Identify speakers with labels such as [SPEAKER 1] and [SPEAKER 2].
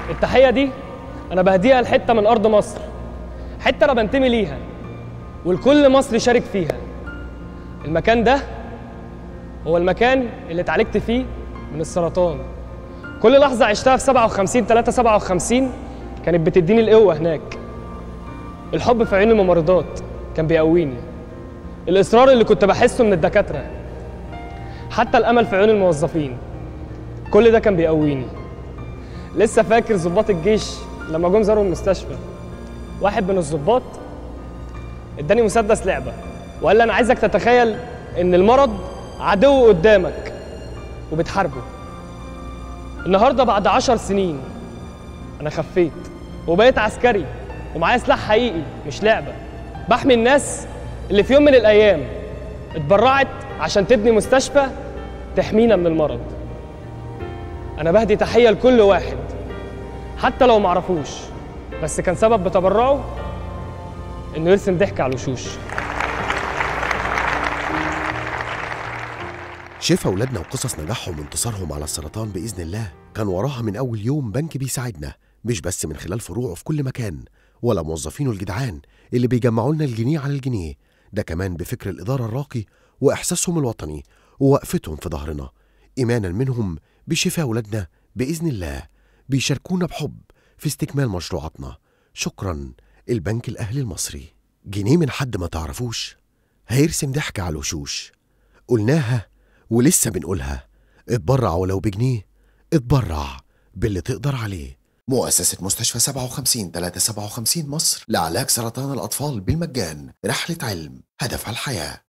[SPEAKER 1] التحية دي أنا بهديها لحتة من أرض مصر حتة أنا بنتمي ليها والكل مصري شارك فيها المكان ده هو المكان اللي اتعالجت فيه من السرطان كل لحظة عشتها في 57 3 57 كانت بتديني القوة هناك الحب في عيون الممرضات كان بيقويني الإصرار اللي كنت بحسه من الدكاترة حتى الأمل في عيون الموظفين كل ده كان بيقويني لسه فاكر ضباط الجيش لما جم زاروا المستشفى واحد من الضباط اداني مسدس لعبه وقال لي انا عايزك تتخيل ان المرض عدو قدامك وبتحاربه النهارده بعد عشر سنين انا خفيت وبقيت عسكري ومعايا سلاح حقيقي مش لعبه بحمي الناس اللي في يوم من الايام اتبرعت عشان تبني مستشفى تحمينا من المرض انا بهدي تحيه لكل واحد حتى لو معرفوش بس كان سبب بتبرعه انه يرسم ضحك على الوشوش
[SPEAKER 2] شاف أولادنا وقصص نجاحهم وانتصارهم على السرطان بإذن الله كان وراها من أول يوم بنك بيساعدنا مش بس من خلال فروعه في كل مكان ولا موظفينه الجدعان اللي بيجمعوا لنا الجنيه على الجنيه ده كمان بفكر الإدارة الراقي وإحساسهم الوطني ووقفتهم في ظهرنا إيمانا منهم بشفاء أولادنا بإذن الله بيشاركونا بحب في استكمال مشروعاتنا شكرا البنك الأهلي المصري جنيه من حد ما تعرفوش هيرسم ضحك على الوشوش قلناها ولسه بنقولها اتبرع ولو بجنيه اتبرع باللي تقدر عليه مؤسسة مستشفى 57 357 مصر لعلاج سرطان الأطفال بالمجان رحلة علم هدفها الحياة